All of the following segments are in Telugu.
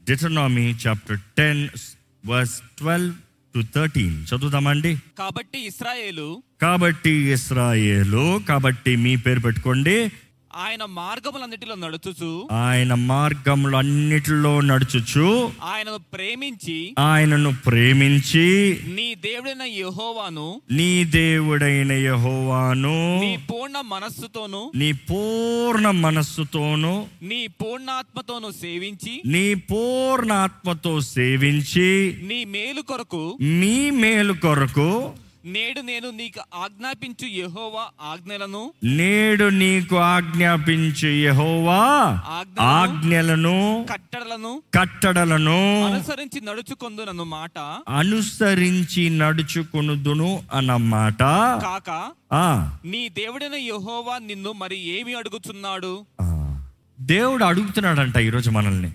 డిటర్నామీ chapter ten verse twelve to thirteen చదువుదామండి కాబట్టి ఇస్రాయేలు కాబట్టి ఇస్రాయేలు కాబట్టి మీ పేరు పెట్టుకోండి ఆయన మార్గములన్నిటిలో నడుచుచు ఆయన మార్గములు అన్నిటిలో నడుచుచు ఆయనను ప్రేమించి ఆయనను ప్రేమించి నీ దేవుడైన యెహోవాను నీ దేవుడైన యహోవాను నీ పూర్ణ మనస్సుతోను నీ పూర్ణ మనస్సుతోను నీ పూర్ణాత్మతోను సేవించి నీ పూర్ణ ఆత్మతో సేవించి నీ మేలు కొరకు మీ మేలు కొరకు నేడు నేను నీకు ఆజ్ఞాపించు యెహోవా ఆజ్ఞలను నేడు నీకు ఆజ్ఞాపించు యెహోవా ఆజ్ఞలను, ఆజ్ఞలను కట్టడలను కట్టడలను అనుసరించి నడుచుకొందునను మాట అనుసరించి నడుచుకొనుదును అన్నమాట కాక ఆ నీ దేవుడైన యెహోవా నిన్ను మరి ఏమి అడుగుచున్నాడు ఆ. దేవుడు అడుగుతున్నాడంట ఈరోజు మనల్ని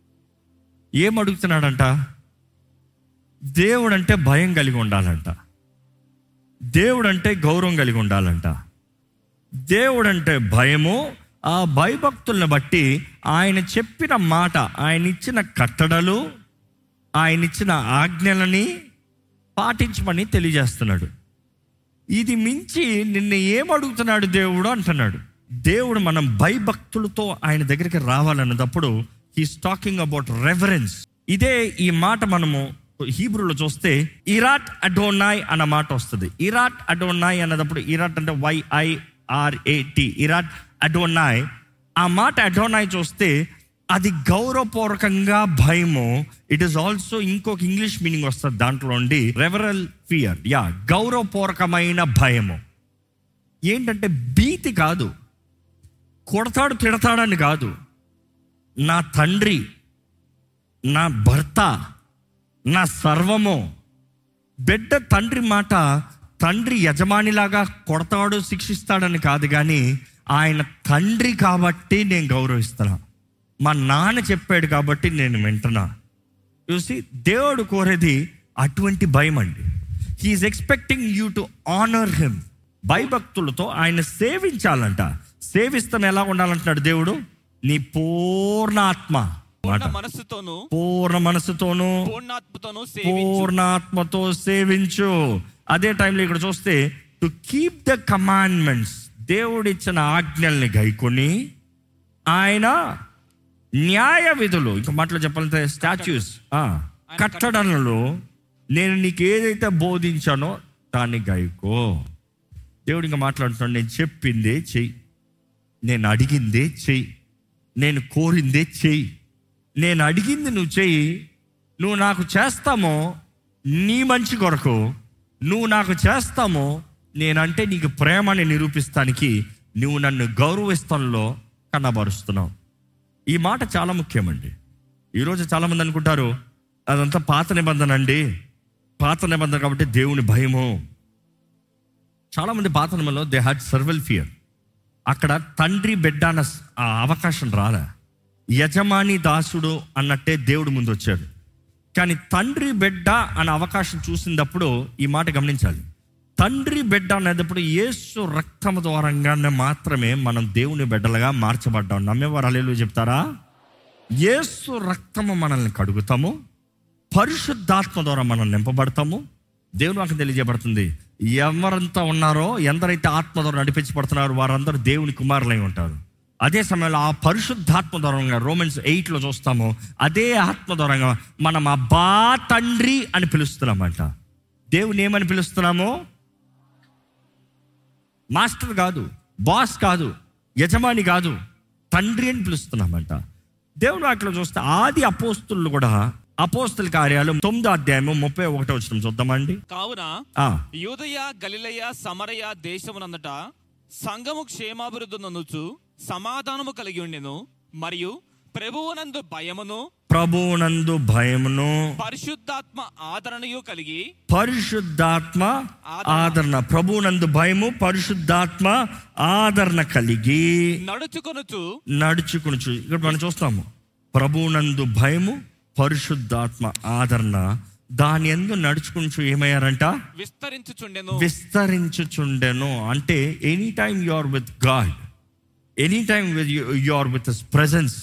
ఏం అడుగుతున్నాడంట దేవుడు అంటే భయం కలిగి ఉండాలంట దేవుడు అంటే గౌరవం కలిగి ఉండాలంట దేవుడు అంటే భయము ఆ భయభక్తుల్ని బట్టి ఆయన చెప్పిన మాట ఆయన ఇచ్చిన కట్టడలు ఆయన ఇచ్చిన ఆజ్ఞలని పాటించమని తెలియజేస్తున్నాడు ఇది మించి నిన్ను ఏం అడుగుతున్నాడు దేవుడు అంటున్నాడు దేవుడు మనం భయభక్తులతో ఆయన దగ్గరికి రావాలన్నప్పుడు హీస్ టాకింగ్ అబౌట్ రెఫరెన్స్ ఇదే ఈ మాట మనము హీబ్రూలో చూస్తే ఇరాట్ అడోనాయ్ అన్న మాట వస్తుంది ఇరాట్ అడోనాయ్ అన్నదప్పుడు ఇరాట్ అంటే వైఐఆర్ఏటి ఇరాట్ అడోనాయ్ ఆ మాట అడోనాయ్ చూస్తే అది గౌరవపూర్వకంగా భయము ఇట్ ఈస్ ఆల్సో ఇంకొక ఇంగ్లీష్ మీనింగ్ వస్తుంది దాంట్లో ఉండి రెవరల్ ఫియర్ యా గౌరవపూర్వకమైన భయము ఏంటంటే భీతి కాదు కొడతాడు తిడతాడని కాదు నా తండ్రి నా భర్త నా సర్వము బిడ్డ తండ్రి మాట తండ్రి యజమానిలాగా కొడతాడు శిక్షిస్తాడని కాదు కానీ ఆయన తండ్రి కాబట్టి నేను గౌరవిస్తున్నా మా నాన్న చెప్పాడు కాబట్టి నేను వింటున్నా చూసి దేవుడు కోరేది అటువంటి భయం అండి he is expecting you to honour him భయభక్తులతో ఆయన సేవించాలంట సేవిస్తాం ఎలా ఉండాలంటున్నాడు దేవుడు నీ పూర్ణ ఆత్మ పూర్ణ మాట మనస్సుతోను పూర్ణ మనసుతోను పూర్ణాత్మతోను సేవించు పూర్ణాత్మతో సేవించు అదే టైంలో ఇక్కడ చూస్తే టు కీప్ ద కమాండ్మెంట్స్ దేవుడిచ్చిన ఆజ్ఞల్ని గైకొని ఆయన న్యాయ విధులు ఇంకో మాటలో చెప్పాలంటే స్టాచ్యూస్ కట్టడలలో నేను నీకు ఏదైతే బోధించానో దాన్ని గైకో దేవుడు ఇంకా మాట్లాడుతున్నాడు నేను చెప్పిందే చెయ్యి నేను అడిగిందే చెయ్యి నేను కోరిందే చెయ్యి నేను అడిగింది నువ్వు చెయ్యి నువ్వు నాకు చేస్తామో నీ మంచి కొరకు నువ్వు నాకు చేస్తామో నేనంటే నీకు ప్రేమని నిరూపిస్తానికి నువ్వు నన్ను గౌరవిస్తంలో కనబరుస్తున్నావు ఈ మాట చాలా ముఖ్యమండి ఈరోజు చాలామంది అనుకుంటారు అదంతా పాత నిబంధన అండి పాత నిబంధన కాబట్టి దేవుని భయము చాలామంది పాత నిబంధనలో దే హ్యాడ్ సర్వెల్ ఫియర్ అక్కడ తండ్రి బిడ్డ అన్న స- ఆ అవకాశం రాలే యజమాని దాసుడు అన్నట్టే దేవుడు ముందు వచ్చాడు కానీ తండ్రి బిడ్డ అనే అవకాశం చూసినప్పుడు ఈ మాట గమనించాలి తండ్రి బిడ్డ అనేటప్పుడు యేసు రక్తము ద్వారంగానే మాత్రమే మనం దేవుని బిడ్డలుగా మార్చబడ్డాం నమ్మేవారు అలేలు చెప్తారా యేసు రక్తము మనల్ని కడుగుతాము పరిశుద్ధాత్మ ద్వారా మనం నింపబడతాము దేవుని వాకి తెలియజేయబడుతుంది ఎవరంతా ఉన్నారో ఎందరైతే ఆత్మ ద్వారా నడిపించబడుతున్నారో వారందరూ దేవుని కుమారులై ఉంటారు అదే సమయంలో ఆ పరిశుద్ధాత్మ దూరంగా రోమన్స్ ఎయిట్లో చూస్తాము అదే ఆత్మ దూరంగా మనం అబ్బా తండ్రి అని పిలుస్తున్నామంట దేవుని ఏమని పిలుస్తున్నాము మాస్టర్ కాదు బాస్ కాదు యజమాని కాదు తండ్రి అని పిలుస్తున్నామంట దేవుని వాటిలో చూస్తే ఆది అపోస్తులు కూడా అపోస్తుల కార్యాలు తొమ్మిదో అధ్యాయము ముప్పై ఒకటో వచ్చిన చూద్దామండి కావున ఆ, యూదయ గలిలయ సమరయ దేశమునందట సంఘము క్షేమాభివృద్ధి నొందుచు సమాధానము కలిగి ఉండెను మరియు ప్రభువునందు భయమును ప్రభువునందు భయమును పరిశుద్ధాత్మ ఆదరణయు కలిగి పరిశుద్ధాత్మ ఆదరణ ప్రభువునందు భయము పరిశుద్ధాత్మ ఆదరణ కలిగి నడుచుకొనుచు నడుచుకుని ఇక్కడ మనం చూస్తాము ప్రభువునందు భయము పరిశుద్ధాత్మ ఆదరణ దాని ఎందు నడుచుకుంటూ ఏమయ్యారంట విస్తరించుచుండెను విస్తరించుచుండెను అంటే any time you are with God any time with you are with his presence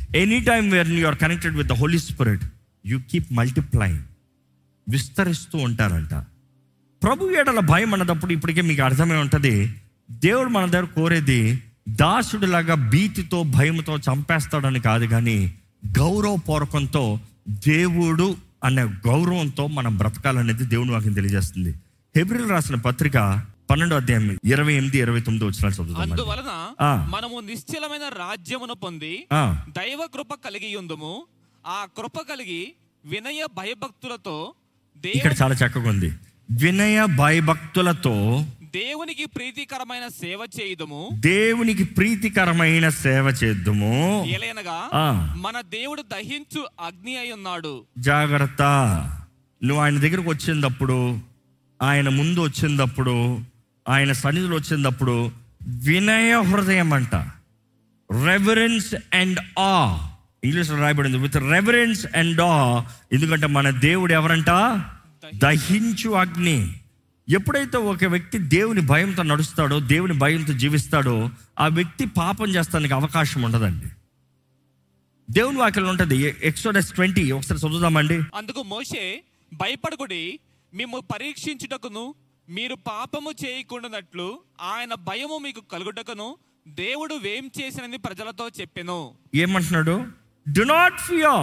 any time where you are connected with the Holy Spirit you keep multiplying విస్తరిస్తూ ఉంటారంట ప్రభు ఏడల భయం అన్నదప్పుడు ఇప్పటికే మీకు అర్థమై ఉంటుంది దేవుడు మన దగ్గర కోరేది దాసుడిలాగా భీతితో భయంతో చంపేస్తాడని కాదు కానీ గౌరవపూర్వకంతో దేవుడు అనే గౌరవంతో మనం బ్రతకాలనేది దేవుని వాక్యం తెలియజేస్తుంది హెబ్రిల్ రాసిన పత్రిక పన్నెండో అధ్యాయం ఇరవై ఎనిమిది ఇరవై తొమ్మిది వచ్చిన చదువుతాం అందువలన ఆ. మనము నిశ్చలమైన రాజ్యమును పొంది ఆ, దైవ కృప కలిగి ఉందుము ఆ కృప కలిగి వినయ భయభక్తులతో ఇక్కడ దేవు చాలా చక్కగా ఉంది వినయ భయభక్తులతో దేవునికి ప్రీతికరమైన సేవ చేయుదుము దేవునికి ప్రీతికరమైన సేవ చేద్దుము ఏలైనగా ఆ. మన దేవుడు దహించు అగ్ని అయి ఉన్నాడు జాగ్రత్త నువ్వు ఆయన దగ్గరకు వచ్చినప్పుడు ఆయన ముందు వచ్చినప్పుడు ఆయన సన్నిధిలో వచ్చినప్పుడు వినయ హృదయం అంట రెవరెన్స్ అండ్ ఆ ఇంగ్లీష్లో రాయబడింది విత్ రెవరెన్స్ అండ్ ఆ ఎందుకంటే మన దేవుడు ఎవరంట దహించు అగ్ని ఎప్పుడైతే ఒక వ్యక్తి దేవుని భయంతో నడుస్తాడో దేవుని భయంతో జీవిస్తాడో ఆ వ్యక్తి పాపం చేస్తానికి అవకాశం ఉండదండి దేవుని వాక్యంలో ఉంటుంది ఎక్సోడస్ ట్వంటీ ఒకసారి చదువుదామండి అందుకు మోషే భయపడకుడి మేము పరీక్షించుటకును మీరు పాపము చేయకుండానట్లు ఆయన భయము మీకు కలుగుటకును దేవుడు వేం చేసినని ప్రజలతో చెప్పెను ఏమంటున్నాడు డు నాట్ ఫియర్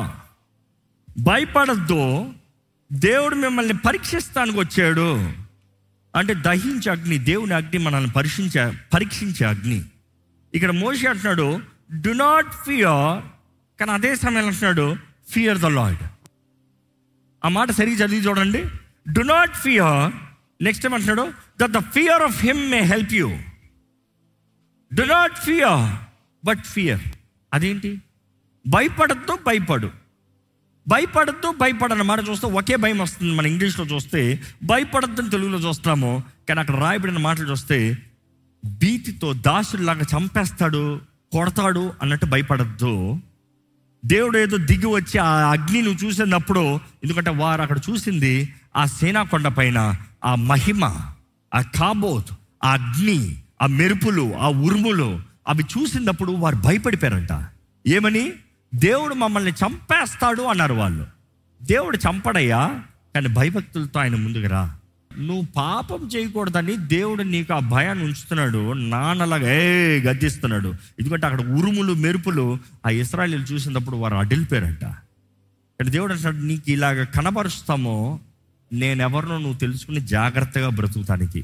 భయపడద్దు దేవుడు మిమ్మల్ని పరీక్షిస్తానికి వచ్చాడు అంటే దహించే అగ్ని దేవుని అగ్ని మనల్ని పరీక్షించే పరీక్షించే అగ్ని ఇక్కడ మోషి అంటున్నాడు డు నాట్ ఫియర్ కానీ అదే సమయంలో అంటున్నాడు ఫియర్ ద లాడ్ ఆ మాట సరిగ్గా చదివి చూడండి do not fear next time అంటున్నాడు that the fear of him may help you do not fear but fear అదేంటి భయపడద్దు భయపడు భయపడద్దు భయపడన్న మాట చూస్తే ఒకే భయం వస్తుంది మన ఇంగ్లీష్లో చూస్తే భయపడద్దు అని తెలుగులో చూస్తాము కానీ అక్కడ రాయబడిన మాటలు చూస్తే భీతితో దాసుల్లాగా చంపేస్తాడు కొడతాడు అన్నట్టు భయపడద్దు దేవుడు ఏదో దిగి వచ్చి ఆ అగ్ని నువ్వు చూసినప్పుడు ఎందుకంటే వారు అక్కడ చూసింది ఆ సేనా కొండ పైన ఆ మహిమ ఆ కాబోత్ ఆ అగ్ని ఆ మెరుపులు ఆ ఉరుములు అవి చూసినప్పుడు వారు భయపడిపోయారంట ఏమని దేవుడు మమ్మల్ని చంపేస్తాడు అన్నారు వాళ్ళు దేవుడు చంపడయ్యా కానీ భయభక్తులతో ఆయన ముందుకు రా నువ్వు పాపం చేయకూడదని దేవుడు నీకు ఆ భయాన్ని ఉంచుతున్నాడు నాన్నలాగా ఏ గద్దిస్తున్నాడు ఎందుకంటే అక్కడ ఉరుములు మెరుపులు ఆ ఇస్రాయలీలు చూసినప్పుడు వారు అడిలిపోయారంట ఇక్కడ దేవుడు అంటున్నాడు నీకు ఇలాగ కనబరుస్తామో నేనెవరినో నువ్వు తెలుసుకుని జాగ్రత్తగా బ్రతుకుతానికి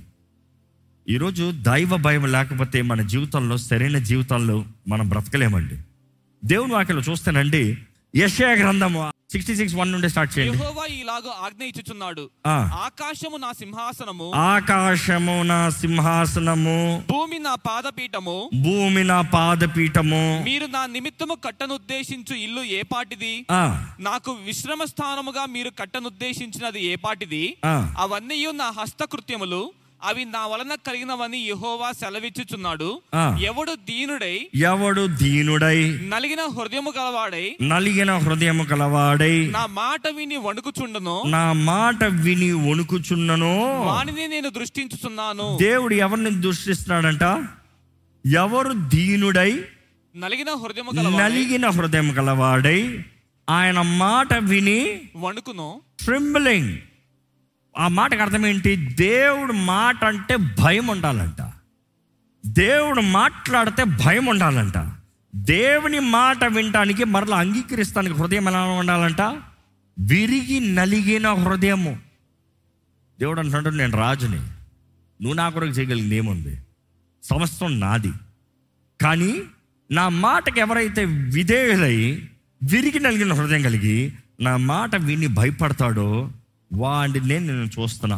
ఈరోజు దైవ భయం లేకపోతే మన జీవితంలో సరైన జీవితంలో మనం బ్రతకలేమండి దేవుని వాక్యలో చూస్తానండి యశయ గ్రంథము సిక్స్టీ సిక్స్ వన్ నుండి స్టార్ట్ చేయండి యెహోవా ఇలాగ ఆజ్ఞ ఇచ్చుచున్నాడు ఆ. ఆకాశము నా సింహాసనము ఆకాశము నా సింహాసనము భూమి నా పాదపీఠము భూమి నా పాదపీఠము మీరు నా నిమిత్తము కట్టనుద్దేశించు ఇల్లు ఏ పాటిది ఆ, నాకు విశ్రమ స్థానముగా మీరు కట్టనుద్దేశించినది ఏ పాటిది ఆ. అవన్నీ నా హస్తకృత్యములు అవి నా వలన కలిగినవని యెహోవా సెలవిచ్చుచున్నాడు ఆ. ఎవడు దీనుడై ఎవడు దీనుడై నలిగిన హృదయము గలవాడై నలిగిన హృదయము కలవాడై నా మాట విని వణుకుచుండను నా మాట విని వణుకుచున్నను వానిని నేను దృష్టించుచున్నాను దేవుడు ఎవరిని దృష్టిస్తున్నాడంట ఎవరు దీనుడై నలిగిన హృదయము గలవాడై నలిగిన హృదయం కలవాడై ఆయన మాట విని వణుకును ట్రింబలింగ్ ఆ మాటకు అర్థం ఏంటి దేవుడు మాట అంటే భయం ఉండాలంట దేవుడు మాట్లాడితే భయం ఉండాలంట దేవుని మాట వినటానికి మరలా అంగీకరిస్తానికి హృదయం ఎలా ఉండాలంట విరిగి నలిగిన హృదయము దేవుడు అంటున్నాడు నేను రాజుని నువ్వు నా కొరకు చేయగలిగింది ఏముంది సమస్తం నాది కానీ నా మాటకి ఎవరైతే విధేయులై విరిగి నలిగిన హృదయం కలిగి నా మాట విని భయపడతాడో వాడినే నేను చూస్తున్నా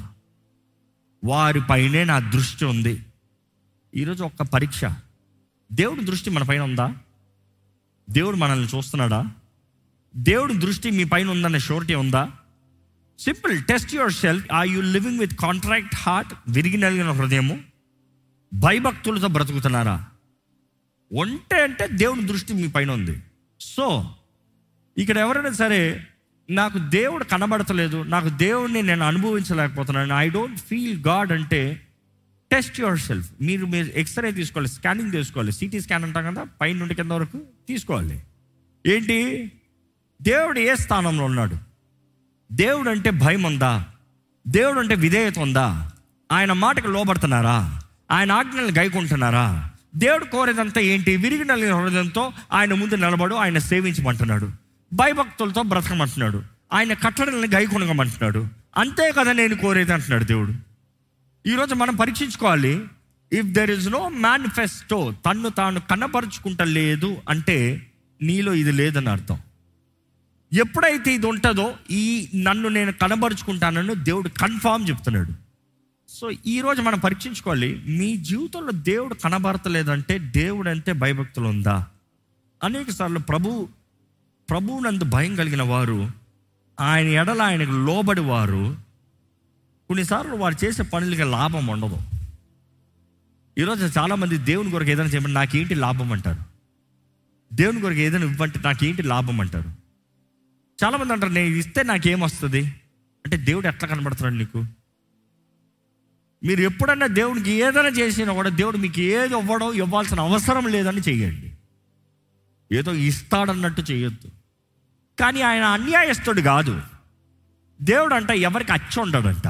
వారిపైనే నా దృష్టి ఉంది ఈరోజు ఒక్క పరీక్ష దేవుడి దృష్టి మన పైన ఉందా దేవుడు మనల్ని చూస్తున్నాడా దేవుడి దృష్టి మీ పైన ఉందనే షూరిటీ ఉందా simple test yourself are you living with contract heart విరిగి నలిగిన హృదయము భయభక్తులతో బ్రతుకుతున్నారా ఒంటే అంటే దేవుని దృష్టి మీ పైన ఉంది సో ఇక్కడ ఎవరైనా సరే నాకు దేవుడు కనబడతలేదు నాకు దేవుడిని నేను అనుభవించలేకపోతున్నాను ఐ డోంట్ ఫీల్ గాడ్ అంటే టెస్ట్ యువర్ సెల్ఫ్ మీరు మీరు ఎక్స్రే తీసుకోవాలి స్కానింగ్ తీసుకోవాలి సిటీ స్కాన్ అంటాం కదా పైన నుండి కింద వరకు తీసుకోవాలి ఏంటి దేవుడు ఏ స్థానంలో ఉన్నాడు దేవుడు అంటే భయం ఉందా దేవుడు అంటే విధేయత ఉందా ఆయన మాటకు లోబడుతున్నారా ఆయన ఆజ్ఞలను గైకుంటున్నారా దేవుడు కోరేదంతా ఏంటి విరిగి నలిగిన హృదయంతో ఆయన ముందు నిలబడు ఆయన సేవించమంటున్నాడు భయభక్తులతో బ్రతకమంటున్నాడు ఆయన కట్టడలను గైకొనగమంటున్నాడు అంతే కదా నేను కోరేది అంటున్నాడు దేవుడు ఈరోజు మనం పరీక్షించుకోవాలి if there is no manifesto తన్ను తాను కనపరుచుకుంటలేదు అంటే నీలో ఇది లేదని అర్థం ఎప్పుడైతే ఇది ఉంటుందో ఈ నన్ను నేను కనబరుచుకుంటానని దేవుడు కన్ఫామ్ చెప్తున్నాడు సో ఈరోజు మనం పరీక్షించుకోవాలి మీ జీవితంలో దేవుడు కనబడతలేదంటే దేవుడు అంతే భయభక్తులు ఉందా అనేక సార్లు ప్రభు ప్రభువునందు భయం కలిగిన వారు ఆయన ఎడల ఆయనకు లోబడి వారు కొన్నిసార్లు వారు చేసే పనులకి లాభం ఉండదు ఈరోజు చాలామంది దేవుని కొరకు ఏదైనా చేయమని నాకేంటి లాభం అంటారు దేవుని కొరకు ఏదైనా ఇవ్వంటే నాకేంటి లాభం అంటారు చాలామంది అంటారు నేను ఇది ఇస్తే నాకేం వస్తుంది అంటే దేవుడు ఎట్లా కనబడుతున్నాడు నీకు మీరు ఎప్పుడన్నా దేవునికి ఏదైనా చేసినా కూడా దేవుడు మీకు ఏది ఇవ్వడం ఇవ్వాల్సిన అవసరం లేదని చెయ్యండి ఏదో ఇస్తాడన్నట్టు చేయొద్దు కానీ ఆయన అన్యాయస్తుడు కాదు దేవుడు అంట ఎవరికి అచ్చి ఉండడంట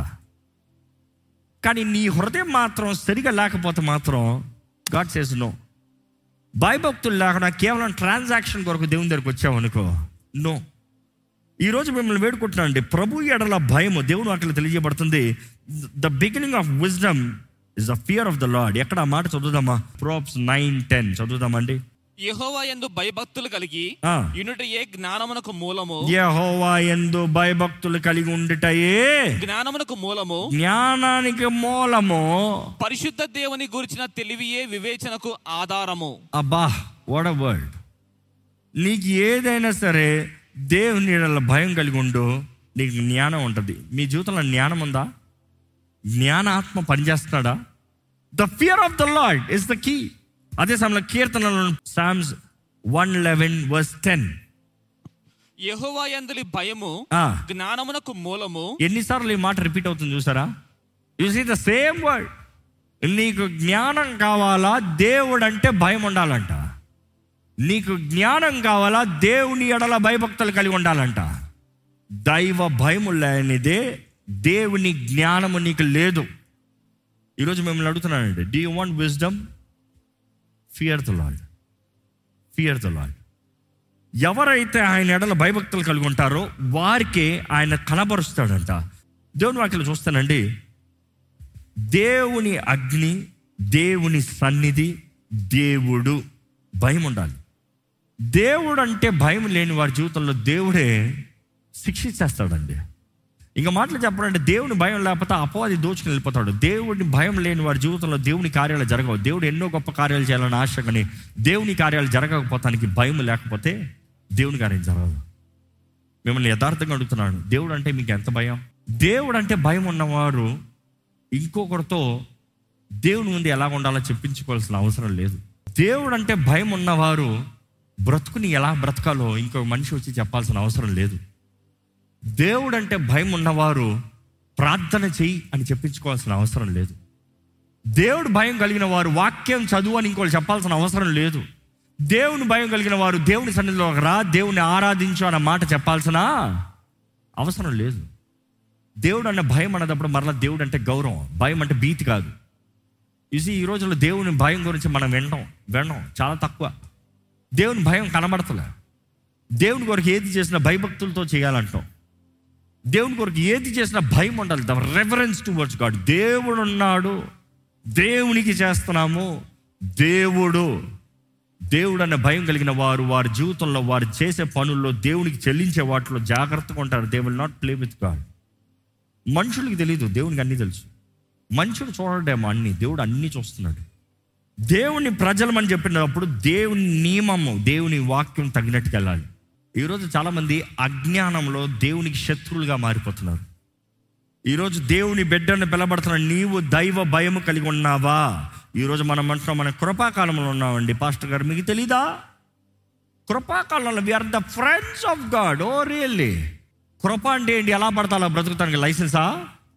కానీ నీ హృదయం మాత్రం సరిగా లేకపోతే మాత్రం గాడ్ సేస్ నో భయభక్తులు లేకుండా కేవలం ట్రాన్సాక్షన్ కొరకు దేవుని దగ్గరికి వచ్చామనుకో నో ఈరోజు మిమ్మల్ని వేడుకుంటున్నాను అండి ప్రభు ఎడల భయము దేవుడు అక్కడ తెలియజేయబడుతుంది the beginning of wisdom is the fear of the Lord ఎక్కడ ఆ మాట చదువుదామా ప్రోప్స్ నైన్ టెన్ చదువుదామండి యెహోవా యందు భయభక్తులు కలిగి ఆ. ఇనుట ఏ జ్ఞానమునకు మూలము యెహోవా ఎందు భయభక్తులు కలిగి ఉండుటయే జ్ఞానమునకు మూలము జ్ఞానానికి మూలము పరిశుద్ధ దేవుని గురించిన తెలివియే వివేచనకు ఆధారము అబ్బా వాట్ అ వర్డ్ నీకు ఏదైనా సరే దేవుని ఎడల భయం కలిగి ఉండు నీకు జ్ఞానం ఉంటుంది మీ జీవితంలో జ్ఞానం ఉందా జ్ఞానాత్మ పనిచేస్తున్నాడా the fear of the Lord is the key అదే సమయంలో కీర్తనలో Psalms one eleven verse ten యెహోవా యందులి భయము జ్ఞానమునకు మూలము ఎన్నిసార్లు ఈ మాట రిపీట్ అవుతుంది చూసారా you see the same word నీకు జ్ఞానం కావాలా దేవుడు అంటే భయం ఉండాలంట నీకు జ్ఞానం కావాలా దేవుని ఎడల భయభక్తులు కలిగి ఉండాలంట దైవ భయము లేనిదే దేవుని జ్ఞానము నీకు లేదు ఈరోజు మిమ్మల్ని అడుగుతున్నానండి do you want wisdom fear the Lord fear the Lord ఎవరైతే ఆయన ఎడల భయభక్తులు కలిగి ఉంటారో వారికే ఆయన కనబరుస్తాడంట దేవుని వాక్యలు చూస్తానండి దేవుని అగ్ని దేవుని సన్నిధి దేవుడు భయం ఉండాలి దేవుడు అంటే భయం లేని వారి జీవితంలో దేవుడే శిక్షించేస్తాడండి ఇంకా మాటలు చెప్పాలంటే దేవుని భయం లేకపోతే అపవాది దోచుకుని వెళ్ళిపోతాడు దేవుడిని భయం లేని వారి జీవితంలో దేవుని కార్యాలు జరగవు దేవుడు ఎన్నో గొప్ప కార్యాలు చేయాలని ఆశ కానీ దేవుని కార్యాలు జరగకపోతానికి భయం లేకపోతే దేవుని కార్యం జరగదు మిమ్మల్ని యథార్థంగా అడుగుతున్నాను దేవుడు అంటే మీకు ఎంత భయం దేవుడు అంటే భయం ఉన్నవారు ఇంకొకరితో దేవుని ముందు ఎలా ఉండాలో చెప్పించుకోవాల్సిన అవసరం లేదు దేవుడు అంటే భయం ఉన్నవారు బ్రతుకుని ఎలా బ్రతకాలో ఇంకొక మనిషి వచ్చి చెప్పాల్సిన అవసరం లేదు దేవుడు అంటే భయం ఉన్నవారు ప్రార్థన చెయ్యి అని చెప్పించుకోవాల్సిన అవసరం లేదు దేవుడు భయం కలిగిన వారు వాక్యం చదువు అని ఇంకోటి చెప్పాల్సిన అవసరం లేదు దేవుని భయం కలిగిన వారు దేవుని సన్నిధిలో రా దేవుని ఆరాధించు అన్న మాట చెప్పాల్సిన అవసరం లేదు దేవుడు అన్న భయం అన్నదప్పుడు మరలా దేవుడు అంటే గౌరవం భయం అంటే భీతి కాదు ఇది ఈ రోజుల్లో దేవుని భయం గురించి మనం వినడం వినడం చాలా తక్కువ దేవుని భయం కనబడతలే దేవుని కొరకు ఏది చేసినా భయభక్తులతో చేయాలంటాం దేవుని కొరకు ఏది చేసినా భయం ఉండాలి ద రెఫరెన్స్ టువర్డ్స్ గాడ్ దేవుడు ఉన్నాడు దేవునికి చేస్తున్నాము దేవుడు దేవుడు అనే భయం కలిగిన వారు వారి జీవితంలో వారు చేసే పనుల్లో దేవునికి చెల్లించే వాటిలో జాగ్రత్తగా ఉంటారు they will not play with God మనుషులకి తెలియదు దేవునికి అన్నీ తెలుసు మనుషుడు చూడడేమో అన్ని దేవుడు అన్నీ చూస్తున్నాడు దేవుని ప్రజలమని చెప్పినప్పుడు దేవుని నియమము దేవుని వాక్యం తగినట్టుకు వెళ్ళాలి ఈరోజు చాలామంది అజ్ఞానంలో దేవునికి శత్రువులుగా మారిపోతున్నారు ఈరోజు దేవుని బిడ్డను పిలబడుతున్న నీవు దైవ భయము కలిగి ఉన్నావా ఈరోజు మనం అంటున్నాం మన కృపాకాలంలో ఉన్నామండి పాస్టర్ గారు మీకు తెలీదా కృపాకాలంలో we are the friends of God oh really కృప అంటే ఏంటి ఎలా పడతా అలా బ్రతుకుతానికి లైసెన్సా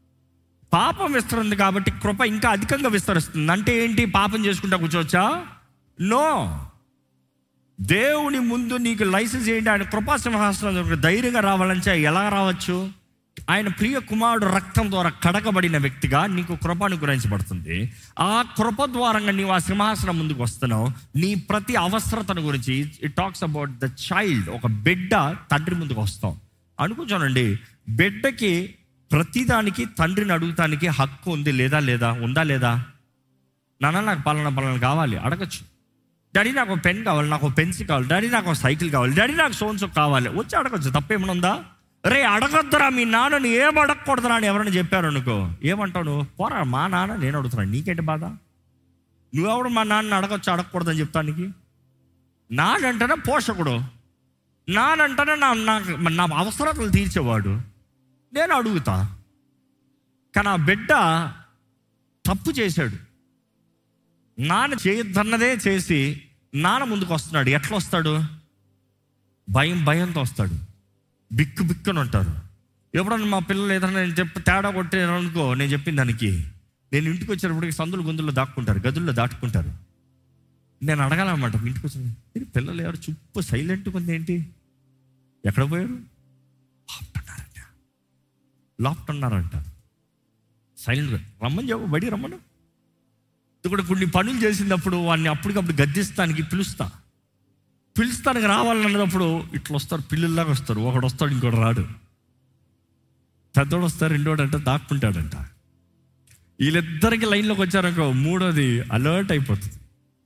పాపం విస్తరింది కాబట్టి కృప ఇంకా అధికంగా విస్తరిస్తుంది అంటే ఏంటి పాపం చేసుకుంటా కూర్చోవచ్చా నో దేవుని ముందు నీకు లైసెన్స్ ఏంటి ఆయన కృపా సింహాసనం దగ్గర ధైర్యంగా రావాలంటే ఎలా రావచ్చు ఆయన ప్రియ కుమారుడు రక్తం ద్వారా కడగబడిన వ్యక్తిగా నీకు కృప అనుగ్రహించబడుతుంది ఆ కృప ద్వారంగా నీవు ఆ సింహాసనం ముందుకు వస్తున్నావు నీ ప్రతి అవసరతను గురించి it talks about the child ఒక బిడ్డ తండ్రి ముందుకు వస్తాం అనుకుంటానండి బిడ్డకి ప్రతిదానికి తండ్రిని అడుగుతానికి హక్కు ఉంది లేదా లేదా ఉందా లేదా నాన్న నాకు పలానా పలానా కావాలి అడగచ్చు డాడీ నాకు ఒక పెన్ కావాలి నాకు ఒక పెన్సిల్ కావాలి డాడీ నాకు ఒక సైకిల్ కావాలి డాడీ నాకు సోన్సో కావాలి వచ్చి అడగచ్చు తప్పేమైనా ఉందా రే అడగొద్దురా మీ నాన్నని ఏం అడగకూడదురా అని ఎవరైనా చెప్పారు అనుకో ఏమంటావు నువ్వు పోరా మా నాన్న నేను అడుగుతున్నాను నీకేంటి బాధ నువ్వెవడు మా నాన్న అడగచ్చు అడగకూడదని చెప్తానికి నానంటేనే పోషకుడు నానంటేనే నా నాకు నా అవసరాలు తీర్చేవాడు నేను అడుగుతా కానీ ఆ బిడ్డ తప్పు చేశాడు నాన్న చేయొద్దన్నదే చేసి నాన్న ముందుకు వస్తున్నాడు ఎట్లా వస్తాడు భయం భయంతో వస్తాడు బిక్కు బిక్కుని ఉంటారు ఎప్పుడన్నా మా పిల్లలు ఏదైనా నేను చెప్పి తేడా కొట్టాను అనుకో నేను చెప్పిన దానికి నేను ఇంటికి వచ్చేటప్పటికి సందులు గొంతుల్లో దాక్కుంటారు గదుల్లో దాటుకుంటారు నేను అడగాలన్నమాట మీ ఇంటికి వచ్చిన "మీరు పిల్లలు ఎవరు చుప్పు సైలెంట్గా ఉంది ఏంటి ఎక్కడ పోయారు లాప్టున్నారంట లాప్టున్నారంట సైలెంట్గా రమ్మని చెప్పు బడి రమ్మను ఇక్కడ కొన్ని పనులు చేసినప్పుడు వాడిని అప్పటికప్పుడు గద్దిస్తానికి పిలుస్తా పిలుస్తానికి రావాలన్నప్పుడు ఇట్లా వస్తారు పిల్లల్లాగా వస్తారు ఒకడు వస్తాడు ఇంకోటి రాడు పెద్దోడు వస్తారు రెండోడు అంటే దాక్కుంటాడంట వీళ్ళిద్దరికి లైన్లోకి వచ్చారనుకో మూడోది అలర్ట్ అయిపోతుంది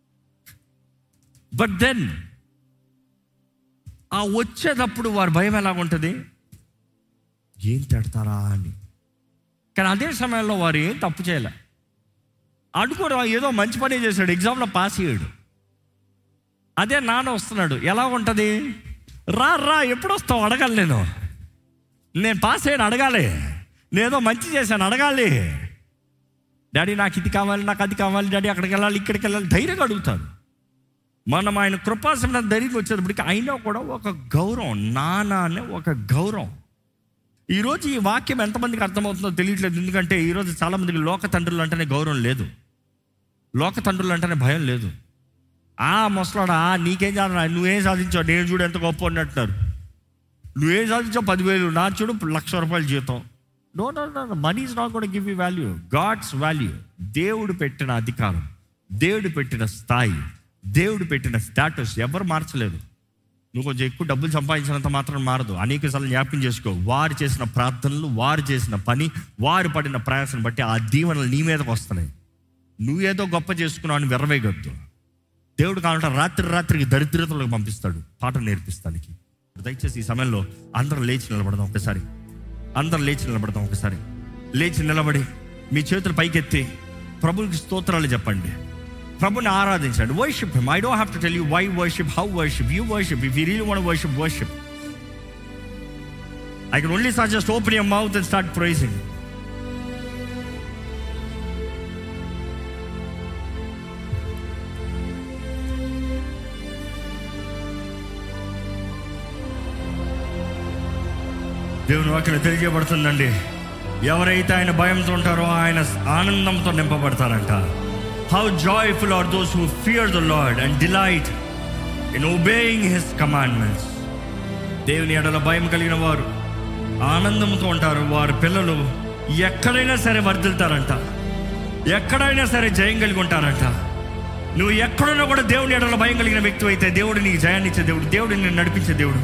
బట్ దెన్ ఆ వచ్చేటప్పుడు వారి భయం ఎలా ఉంటుంది ఏం తిడతారా అని కానీ అదే సమయంలో వారు ఏం తప్పు చేయలే అనుకోడు ఏదో మంచి పని చేశాడు ఎగ్జామ్లో పాస్ అయ్యాడు అదే నాన్న వస్తున్నాడు ఎలా ఉంటుంది రా రా ఎప్పుడు వస్తావు అడగాలి నేను నేను పాస్ అయ్యాను అడగాలి నేనేదో మంచి చేశాను అడగాలి డాడీ నాకు ఇది కావాలి నాకు అది కావాలి డాడీ అక్కడికి వెళ్ళాలి ఇక్కడికి వెళ్ళాలి ధైర్యంగా అడుగుతారు మనం ఆయన కృపాసనం ధైర్యంగా వచ్చేటప్పటికి అయినా కూడా ఒక గౌరవం నాన్న అనే ఒక గౌరవం ఈరోజు ఈ వాక్యం ఎంతమందికి అర్థమవుతుందో తెలియట్లేదు ఎందుకంటే ఈరోజు చాలామందికి లోక తండ్రులు అంటేనే గౌరవం లేదు లోక తండ్రులు అంటేనే భయం లేదు ఆ ముసలాడా నీకేం చేయాలి నువ్వేం సాధించావు నేను చూడు ఎంత గొప్ప ఉన్నట్టున్నారు నువ్వేం సాధించావు పదివేలు నా చూడు లక్ష రూపాయల జీతం no no no money is not కూడా give you value God's value దేవుడు పెట్టిన అధికారం దేవుడు పెట్టిన స్థాయి దేవుడు పెట్టిన స్టాటస్ ఎవరు మార్చలేదు నువ్వు కొంచెం ఎక్కువ డబ్బులు సంపాదించినంత మాత్రం మారదు అనేక సార్లు జ్ఞాపకం చేసుకో వారు చేసిన ప్రార్థనలు వారు చేసిన పని వారు పడిన ప్రయాసం బట్టి ఆ దీవెనలు నీ మీదకి వస్తున్నాయి నువ్వేదో గొప్ప చేసుకున్నావు అని విరవేయగద్దు దేవుడు కావాలంటే రాత్రి రాత్రికి దరిద్రతలకు పంపిస్తాడు పాట నేర్పిస్తానికి దయచేసి ఈ సమయంలో అందరం లేచి నిలబడదాం ఒకసారి అందరం లేచి నిలబడదాం ఒకసారి లేచి నిలబడి మీ చేతులు పైకెత్తి ప్రభుకి స్తోత్రాలు చెప్పండి ప్రభుని ఆరాధించండి worship I don't have to tell you why worship how worship you worship if you real want worship worship I can only start just open your mouth and start praising దేవుని వాక్యం తెలియజేయబడుతుందండి ఎవరైతే ఆయన భయంతో ఉంటారో ఆయన ఆనందంతో నింపబడతారంట how joyful are those who fear the Lord and delight in obeying his commandments దేవుని ఎడల భయం కలిగిన వారు ఆనందంతో ఉంటారు వారి పిల్లలు ఎక్కడైనా సరే వర్దిల్తారంట ఎక్కడైనా సరే జయం కలిగి ఉంటారంట నువ్వు ఎక్కడున్నా కూడా దేవుని ఎడల భయం కలిగిన వ్యక్తి అయితే దేవుడు నీకు జయాన్ని ఇచ్చే దేవుడు దేవుడు నిన్ను నడిపించే దేవుడు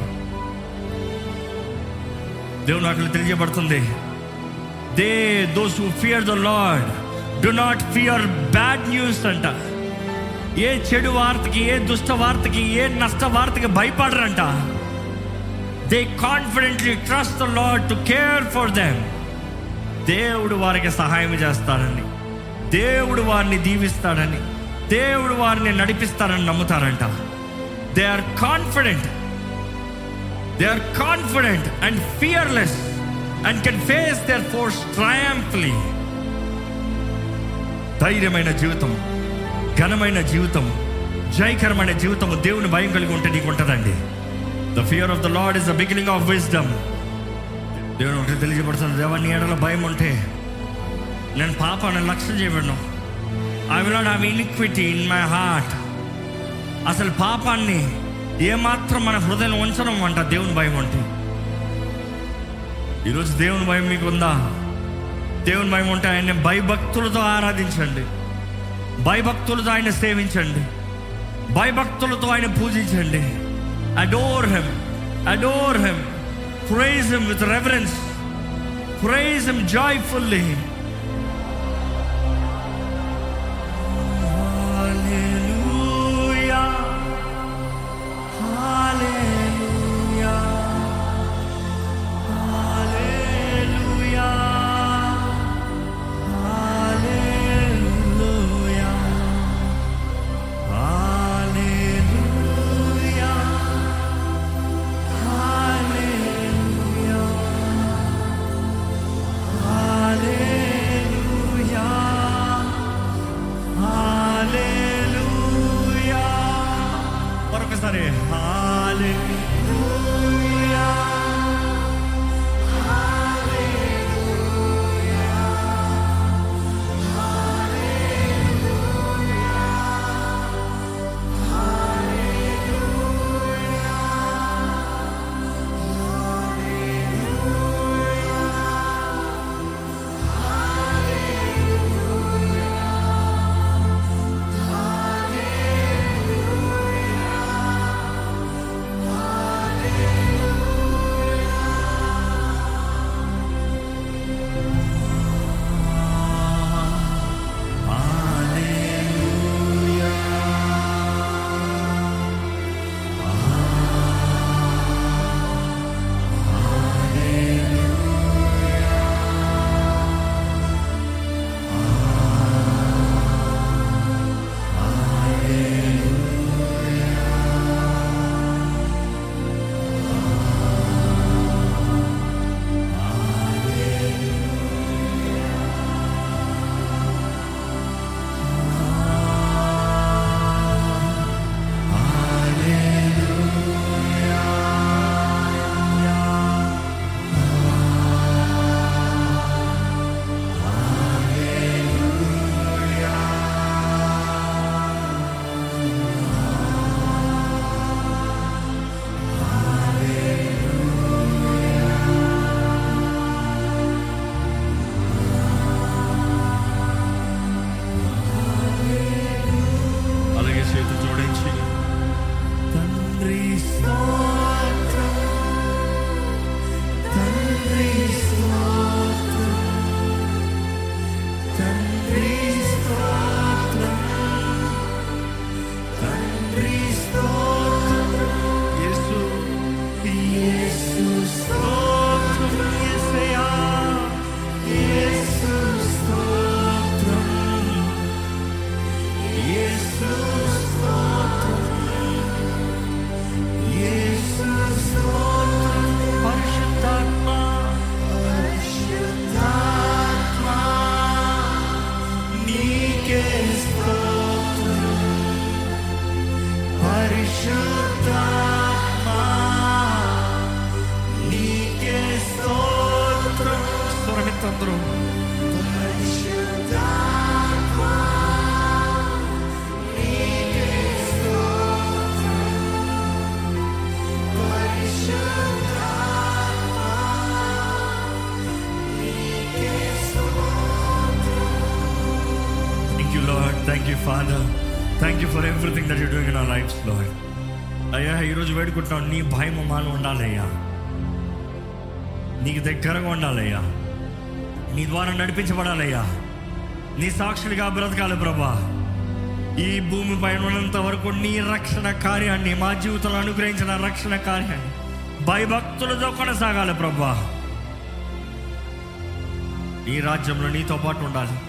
దేవుని అట్లా తెలియజేయబడుతుంది they those who fear the Lord do not fear bad news అంట ఏ చెడు వార్తకి ఏ దుష్ట వార్తకి ఏ నష్ట వార్తకి భయపడరంట they confidently trust the Lord to care for them దేవుడు వారికి సహాయం చేస్తాడని దేవుడు వారిని దీవిస్తాడని దేవుడు వారిని నడిపిస్తాడని నమ్ముతారంట they are confident they are confident and fearless and can face their force triumphantly ధైర్యమైన జీవితం ఘనమైన జీవితం జయకరమైన జీవితం దేవుని భయం కలిగి ఉంటే నీకు ఉంటుందండి the fear of the Lord is the beginning of wisdom దేవుడు ఒకటి తెలియజేయబడుతుంది దేవా నీ ఎడల భయం ఉంటే నేను పాపాన్ని లక్ష్యం చేయబడను I will not have iniquity in my heart అసలు పాపాన్ని ఏమాత్రం మన హృదయం ఉంచడం అంట దేవుని భయం అంటే ఈరోజు దేవుని భయం మీకు ఉందా దేవుని భయం ఉంటే ఆయన భయభక్తులతో ఆరాధించండి భయభక్తులతో ఆయన సేవించండి భయభక్తులతో ఆయన పూజించండి adore him adore him praise him with reference praise him joyfully Hallelujah. Hallelujah. Hallelujah. Hallelujah. Hallelujah. Hallelujah. Hallelujah. మరొకసారి Hallelujah. అలాగే చేతులు జోడించి తండ్రి స్తోత్రం తండ్రి స్తోత్రం తండ్రి స్తోత్రం తండ్రి స్తోత్రం యేసు యేసు స్తోత్రం యేసయ్యా యేసు స్తోత్రం యేసు స్తోత్రం యేసు స్తోత్రం పరిశుద్ధాత్మ పరిశుద్ధాత్మ నీకే స్తోత్రం పరిశుద్ధాత్మ నీకే స్తోత్రం స్వరమిత్తందరూ పరిశుద్ధాత్మ Thank you, Lord. Thank you, Father. Thank you for everything that you're doing in our lives, Lord. అయ్యా ఈరోజు వేడుకుంటున్నాం నీ భయం మాలో ఉండాలయ్యా నీకు దగ్గరగా ఉండాలయ్యా నీ ద్వారా నడిపించబడాలయ్యా నీ సాక్షులుగా బ్రతకాలి ప్రభా ఈ భూమి పైన ఉన్నంత వరకు నీ రక్షణ కార్యాన్ని మా జీవితంలో అనుగ్రహించిన రక్షణ కార్యాన్ని భయభక్తులతో కొనసాగాలి ప్రభా నీ రాజ్యంలో నీతో పాటు ఉండాలి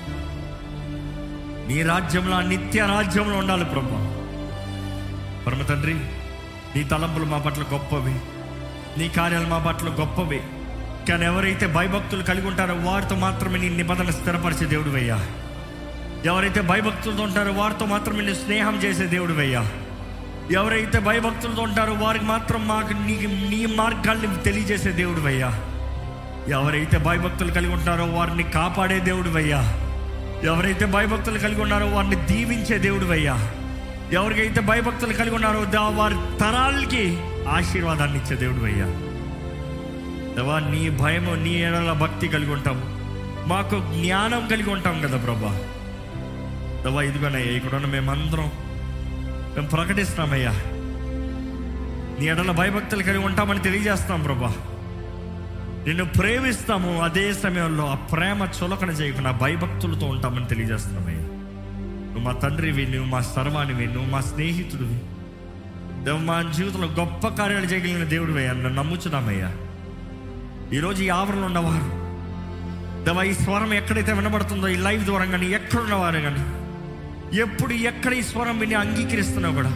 నీ రాజ్యంలో ఆ నిత్య రాజ్యంలో ఉండాలి ప్రభా పరమ తండ్రి నీ తలంపులు మా పట్ల గొప్పవి నీ కార్యాలు మా పట్ల గొప్పవి కానీ ఎవరైతే భయభక్తులు కలిగి ఉంటారో వారితో మాత్రమే నీ నిబంధన స్థిరపరిచే దేవుడు అయ్యా ఎవరైతే భయభక్తులతో ఉంటారో వారితో మాత్రమే నీ స్నేహం చేసే దేవుడు అయ్యా ఎవరైతే భయభక్తులతో ఉంటారో వారికి మాత్రం మాకు నీ నీ మార్గాల్ని తెలియజేసే దేవుడు అయ్యా ఎవరైతే భయభక్తులు కలిగి ఉంటారో వారిని కాపాడే దేవుడు అయ్యా ఎవరైతే భయభక్తులు కలిగి ఉన్నారో వారిని దీవించే దేవుడు అయ్యా ఎవరికైతే భయభక్తులు కలిగి ఉన్నారో దా- వారి తరాలకి ఆశీర్వాదాన్ని ఇచ్చే దేవుడు అయ్యా దేవా నీ భయము నీ ఎడల భక్తి కలిగి ఉంటాం మాకు జ్ఞానం కలిగి ఉంటాం కదా ప్రభా దేవా ఇదిగోనయ్యా ఇక్కడ ఉన్న మేమందరం మేము ప్రకటిస్తున్నామయ్యా నీ ఎడల భయభక్తులు కలిగి ఉంటామని తెలియజేస్తాం ప్రభా నిన్ను ప్రేమిస్తాము అదే సమయంలో ఆ ప్రేమ చులకన చేయకుండా భయభక్తులతో ఉంటామని తెలియజేస్తున్నామయ్యా నువ్వు మా తండ్రివి నువ్వు మా సర్వానివి నువ్వు మా స్నేహితుడివి దేవు మా జీవితంలో గొప్ప కార్యాలు చేయగలిగిన దేవుడు అయ్యా నన్ను నమ్ముచున్నామయ్యా ఈరోజు ఈ ఆవరణలో ఉన్నవారు దేవా ఈ స్వరం ఎక్కడైతే వినబడుతుందో ఈ లైవ్ ద్వారా కానీ ఎక్కడున్నవారు కానీ ఎప్పుడు ఎక్కడ ఈ స్వరం విని అంగీకరిస్తున్నావు కూడా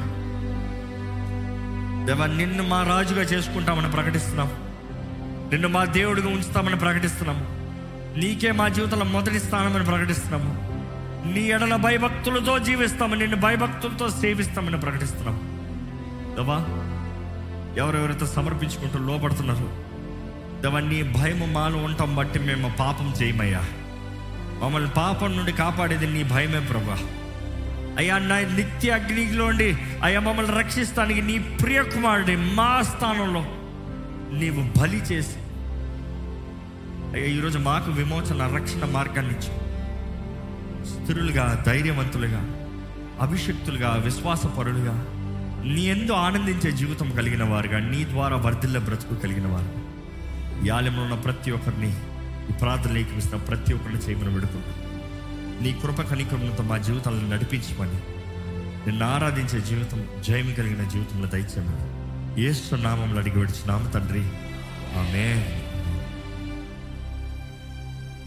దేవా నిన్ను మా రాజుగా చేసుకుంటామని ప్రకటిస్తున్నాం నిన్ను మా దేవుడిగా ఉంచుతామని ప్రకటిస్తున్నాము నీకే మా జీవితంలో మొదటి స్థానమని ప్రకటిస్తున్నాము నీ ఎడల భయభక్తులతో జీవిస్తాము నిన్ను భయభక్తులతో సేవిస్తామని ప్రకటిస్తున్నాం దేవా ఎవరెవరైతే సమర్పించుకుంటూ లోపడుతున్నారు దేవా నీ భయము మాలో ఉండటం బట్టి మేము పాపం చేయమయ్యా మమ్మల్ని పాపం నుండి కాపాడేది నీ భయమే ప్రభా అయ్యా నా నిత్య అగ్నిలోండి అయ్యా మమ్మల్ని రక్షిస్తానికి నీ ప్రియ కుమారుడి మా స్థానంలో నీవు బలి చేసి అయ్యా ఈరోజు మాకు విమోచన రక్షణ మార్గాన్ని ఇచ్చు స్థిరులుగా ధైర్యవంతులుగా అభిషక్తులుగా విశ్వాసపరులుగా నీ ఎందు ఆనందించే జీవితం కలిగిన వారుగా నీ ద్వారా వర్ధిల్ల బ్రతుకు కలిగిన వారు ఈ ఆలయంలో ఉన్న ప్రతి ఒక్కరిని ఈ ప్రార్థన లేఖిస్తున్న ప్రతి ఒక్కరిని చేయమని విడుకుంటాం నీ కృప కనికరణతో మా జీవితాలను నడిపించమని నిన్ను ఆరాధించే జీవితం జయం కలిగిన జీవితంలో దయచేయమని ఏసు నామంలో అడిగి విడిచి నామ తండ్రి ఆమె